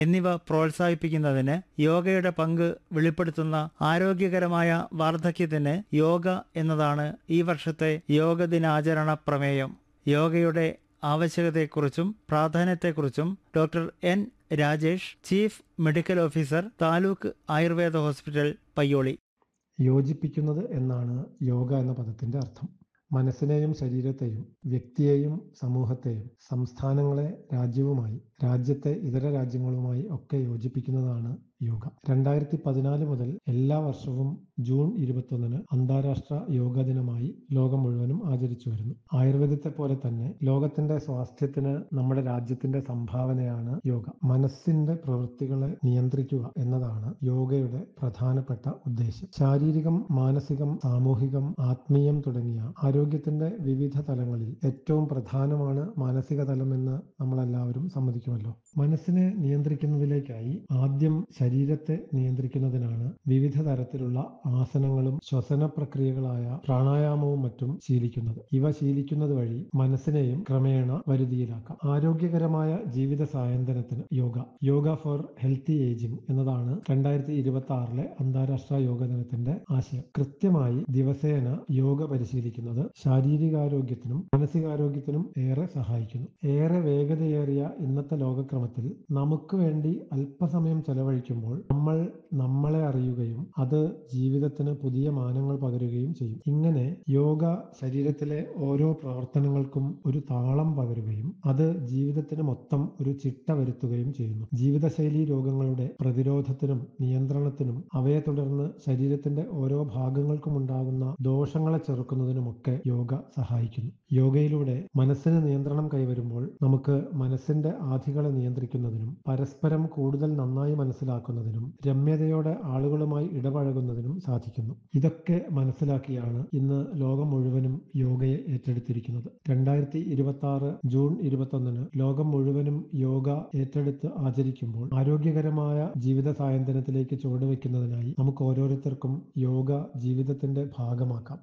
എന്നിവ പ്രോത്സാഹിപ്പിക്കുന്നതിന് യോഗയുടെ പങ്ക് വെളിപ്പെടുത്തുന്ന ആരോഗ്യകരമായ വാർദ്ധക്യത്തിന് യോഗ എന്നതാണ് ഈ വർഷത്തെ യോഗ ദിനാചരണ പ്രമേയം യോഗയുടെ ആവശ്യകതയെക്കുറിച്ചും പ്രാധാന്യത്തെക്കുറിച്ചും doctor N Rajesh chief medical officer taluk Ayurveda hospital Payyoli യോജിപ്പിക്കുന്നത് എന്നാണ് യോഗ എന്ന പദത്തിന്റെ അർത്ഥം മനസ്സിനെയും ശരീരത്തെയും വ്യക്തിയെയും സമൂഹത്തെയും സംസ്ഥാനങ്ങളെ രാജ്യവുമായി രാജ്യത്തെ ഇതര രാജ്യങ്ങളുമായി ഒക്കെ യോജിപ്പിക്കുന്നതാണ് യോഗ രണ്ടായിരത്തി പതിനാല് മുതൽ എല്ലാ വർഷവും ജൂൺ ഇരുപത്തൊന്നിന് അന്താരാഷ്ട്ര യോഗ ദിനമായി ലോകം മുഴുവനും ആചരിച്ചു വരുന്നു ആയുർവേദത്തെ പോലെ തന്നെ ലോകത്തിന്റെ സ്വാസ്ഥ്യത്തിന് നമ്മുടെ രാജ്യത്തിന്റെ സംഭാവനയാണ് യോഗ മനസ്സിന്റെ പ്രവൃത്തികളെ നിയന്ത്രിക്കുക എന്നതാണ് യോഗയുടെ പ്രധാനപ്പെട്ട ഉദ്ദേശം ശാരീരികം മാനസികം സാമൂഹികം ആത്മീയം തുടങ്ങിയ ആരോഗ്യത്തിന്റെ വിവിധ തലങ്ങളിൽ ഏറ്റവും പ്രധാനമാണ് മാനസിക തലമെന്ന് നമ്മളെല്ലാവരും സമ്മതിക്കുമല്ലോ മനസ്സിനെ നിയന്ത്രിക്കുന്നതിലേക്കായി ആദ്യം ശരീരത്തെ നിയന്ത്രിക്കുന്നതിനാണ് വിവിധ തരത്തിലുള്ള ആസനങ്ങളും ശ്വസന പ്രക്രിയകളായ പ്രാണായാമവും മറ്റും ശീലിക്കുന്നത് ഇവ ശീലിക്കുന്നത് വഴി മനസ്സിനെയും ക്രമേണ വരുതിയിലാക്കാം ആരോഗ്യകരമായ ജീവിത സായന്തനത്തിന് yoga yoga for healthy ageing എന്നതാണ് രണ്ടായിരത്തി ഇരുപത്തി ആറിലെ അന്താരാഷ്ട്ര യോഗ ദിനത്തിന്റെ ആശയം കൃത്യമായി ദിവസേന യോഗ പരിശീലിക്കുന്നത് ശാരീരികാരോഗ്യത്തിനും മാനസികാരോഗ്യത്തിനും ഏറെ സഹായിക്കുന്നു ഏറെ വേഗതയേറിയ ഇന്നത്തെ ലോകക്രമത്തിൽ നമുക്ക് വേണ്ടി അല്പസമയം ചെലവഴിക്കുമ്പോൾ നമ്മൾ നമ്മളെ അറിയുകയും അത് ജീവിതത്തിന് പുതിയ മാനങ്ങൾ പകരുകയും ചെയ്യും ഇങ്ങനെ യോഗ ശരീരത്തിലെ ഓരോ പ്രവർത്തനങ്ങൾക്കും ഒരു താളം പകരുകയും അത് ജീവിതത്തിന് മൊത്തം ഒരു ചിട്ട വരുത്തുകയും ചെയ്യുന്നു ജീവിതശൈലി രോഗങ്ങളുടെ പ്രതിരോധത്തിനും നിയന്ത്രണത്തിനും അവയെ തുടർന്ന് ശരീരത്തിന്റെ ഓരോ ഭാഗങ്ങൾക്കും ഉണ്ടാകുന്ന ദോഷങ്ങളെ ചെറുക്കുന്നതിനുമൊക്കെ യോഗ സഹായിക്കുന്നു യോഗയിലൂടെ മനസ്സിന് നിയന്ത്രണം കൈവരുമ്പോൾ നമുക്ക് മനസ്സിന്റെ ആധികളെ നിയന്ത്രിക്കുന്നതിനും പരസ്പരം കൂടുതൽ നന്നായി മനസ്സിലാക്കുന്നതിനും രമ്യതയോടെ ആളുകളുമായി ഇടപഴകുന്നതിനും സാധിക്കുന്നു ഇതൊക്കെ മനസ്സിലാക്കിയാണ് ഇന്ന് ലോകം മുഴുവനും യോഗയെ ഏറ്റെടുത്തിരിക്കുന്നത് രണ്ടായിരത്തി ഇരുപത്തി ആറ് ജൂൺ ഇരുപത്തൊന്നിന് ലോകം മുഴുവനും യോഗ ഏറ്റെടുത്ത് ആചരിക്കുമ്പോൾ ആരോഗ്യകരമായ ജീവിത സായന്തനത്തിലേക്ക് ചുവടുവെക്കുന്നതിനായി നമുക്ക് ഓരോരുത്തർക്കും യോഗ ജീവിതത്തിന്റെ ഭാഗമാക്കാം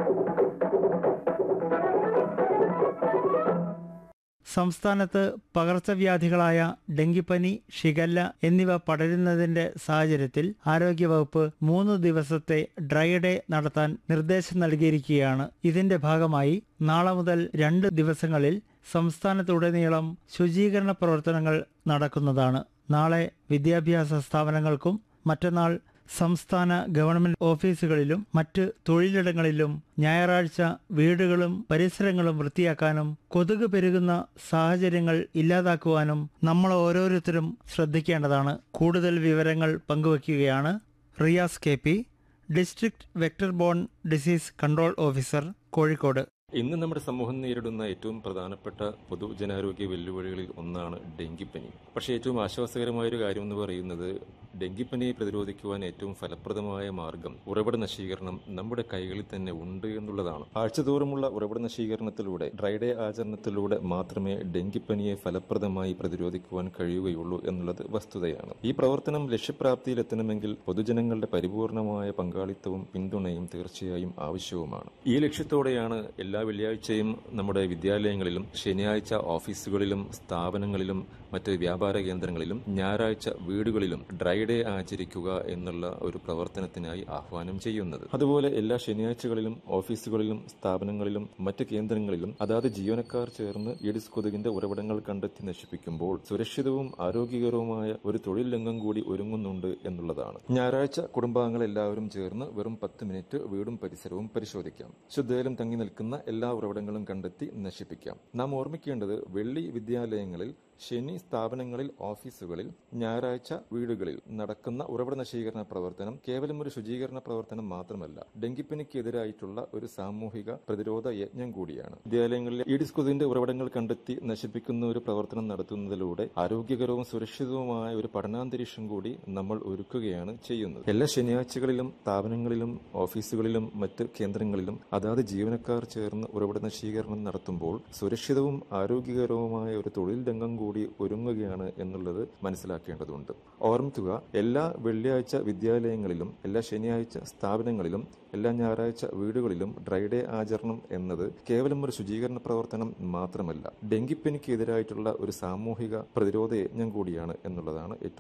സംസ്ഥാനത്ത് പകർച്ചവ്യാധികളായ ഡെങ്കിപ്പനി ഷിഗല്ല എന്നിവ പടരുന്നതിന്റെ സാഹചര്യത്തിൽ ആരോഗ്യവകുപ്പ് മൂന്ന് ദിവസത്തെ ഡ്രൈ ഡേ നടത്താൻ നിർദ്ദേശം നൽകിയിരിക്കുകയാണ് ഇതിന്റെ ഭാഗമായി നാളെ മുതൽ രണ്ട് ദിവസങ്ങളിൽ സംസ്ഥാനത്തുടനീളം ശുചീകരണ പ്രവർത്തനങ്ങൾ നടക്കുന്നതാണ് നാളെ വിദ്യാഭ്യാസ സ്ഥാപനങ്ങൾക്കും മറ്റന്നാൾ സംസ്ഥാന ഗവൺമെന്റ് ഓഫീസുകളിലും മറ്റ് തൊഴിലിടങ്ങളിലും ഞായറാഴ്ച വീടുകളും പരിസരങ്ങളും വൃത്തിയാക്കാനും കൊതുക് പെരുകുന്ന സാഹചര്യങ്ങൾ ഇല്ലാതാക്കുവാനും നമ്മൾ ഓരോരുത്തരും ശ്രദ്ധിക്കേണ്ടതാണ് കൂടുതൽ വിവരങ്ങൾ പങ്കുവയ്ക്കുകയാണ് Riyas K P district vector borne disease control officer Kozhikode ഇന്ന് നമ്മുടെ സമൂഹം നേരിടുന്ന ഏറ്റവും പ്രധാനപ്പെട്ട പൊതുജനാരോഗ്യ വെല്ലുവിളികളിൽ ഒന്നാണ് ഡെങ്കിപ്പനി പക്ഷേ ഏറ്റവും ആശ്വാസകരമായ ഒരു കാര്യം എന്ന് പറയുന്നത് ഡെങ്കിപ്പനിയെ പ്രതിരോധിക്കുവാൻ ഏറ്റവും ഫലപ്രദമായ മാർഗം ഉറവിട നശീകരണം നമ്മുടെ കൈകളിൽ തന്നെ ഉണ്ട് എന്നുള്ളതാണ് ആഴ്ചതോറുമുള്ള ഉറവിട നശീകരണത്തിലൂടെ ഡ്രൈ ഡേ ആചരണത്തിലൂടെ മാത്രമേ ഡെങ്കിപ്പനിയെ ഫലപ്രദമായി പ്രതിരോധിക്കുവാൻ കഴിയുകയുള്ളൂ എന്നുള്ളത് വസ്തുതയാണ് ഈ പ്രവർത്തനം ലക്ഷ്യപ്രാപ്തിയിലെത്തണമെങ്കിൽ പൊതുജനങ്ങളുടെ പരിപൂർണമായ പങ്കാളിത്തവും പിന്തുണയും തീർച്ചയായും ആവശ്യവുമാണ് ഈ ലക്ഷ്യത്തോടെയാണ് എല്ലാ വെള്ളിയാഴ്ചയും നമ്മുടെ വിദ്യാലയങ്ങളിലും ശനിയാഴ്ച ഓഫീസുകളിലും സ്ഥാപനങ്ങളിലും മറ്റ് വ്യാപാര കേന്ദ്രങ്ങളിലും ഞായറാഴ്ച വീടുകളിലും ഡ്രൈ ഡേ ആചരിക്കുക എന്നുള്ള ഒരു പ്രവർത്തനത്തിനായി ആഹ്വാനം ചെയ്യുന്നത് അതുപോലെ എല്ലാ ശനിയാഴ്ചകളിലും ഓഫീസുകളിലും സ്ഥാപനങ്ങളിലും മറ്റ് കേന്ദ്രങ്ങളിലും അതാത് ജീവനക്കാർ ചേർന്ന് ഈഡിസ് കൊതുകിന്റെ ഉറവിടങ്ങൾ കണ്ടെത്തി നശിപ്പിക്കുമ്പോൾ സുരക്ഷിതവും ആരോഗ്യകരവുമായ ഒരു തൊഴിൽ രംഗം കൂടി ഒരുങ്ങുന്നുണ്ട് എന്നുള്ളതാണ് ഞായറാഴ്ച കുടുംബാംഗങ്ങൾ എല്ലാവരും ചേർന്ന് വെറും പത്ത് മിനിറ്റ് വീടും പരിസരവും പരിശോധിക്കാം ശുദ്ധജലം തങ്ങി നിൽക്കുന്ന എല്ലാ ഉറവിടങ്ങളും കണ്ടെത്തി നശിപ്പിക്കാം നാം ഓർമ്മിക്കേണ്ടത് വെള്ളി വിദ്യാലയങ്ങളിൽ ശനി സ്ഥാപനങ്ങളിൽ ഓഫീസുകളിൽ ഞായറാഴ്ച വീടുകളിൽ നടക്കുന്ന ഉറവിട നശീകരണ പ്രവർത്തനം കേവലം ഒരു ശുചീകരണ പ്രവർത്തനം മാത്രമല്ല ഡെങ്കിപ്പനിക്കെതിരായിട്ടുള്ള ഒരു സാമൂഹിക പ്രതിരോധ യജ്ഞം കൂടിയാണ് വിദ്യാലയങ്ങളിലെ ഈഡിസ് കൊതുകിന്റെ ഉറവിടങ്ങൾ കണ്ടെത്തി നശിപ്പിക്കുന്ന ഒരു പ്രവർത്തനം നടത്തുന്നതിലൂടെ ആരോഗ്യകരവും സുരക്ഷിതവുമായ ഒരു പഠനാന്തരീക്ഷം കൂടി നമ്മൾ ഒരുക്കുകയാണ് ചെയ്യുന്നത് എല്ലാ ശനിയാഴ്ചകളിലും സ്ഥാപനങ്ങളിലും ഓഫീസുകളിലും മറ്റ് കേന്ദ്രങ്ങളിലും അതാത് ജീവനക്കാർ ചേർന്ന് ഉറവിട നശീകരണം നടത്തുമ്പോൾ സുരക്ഷിതവും ആരോഗ്യകരവുമായ ഒരു തൊഴിൽ രംഗം കൂടി ഒരുങ്ങുകയാണ് എന്നുള്ളത് മനസ്സിലാക്കേണ്ടതുണ്ട് ഓർമ്മിക്കുക എല്ലാ വെള്ളിയാഴ്ച വിദ്യാലയങ്ങളിലും എല്ലാ ശനിയാഴ്ച സ്ഥാപനങ്ങളിലും എല്ലാ ഞായറാഴ്ച വീടുകളിലും ഡ്രൈ ഡേ ആചരണം എന്നത് കേവലം ഒരു ശുചീകരണ പ്രവർത്തനം മാത്രമല്ല ഡെങ്കിപ്പനിക്കെതിരായിട്ടുള്ള ഒരു സാമൂഹിക പ്രതിരോധ യജ്ഞം കൂടിയാണ് എന്നുള്ളതാണ് ഏറ്റവും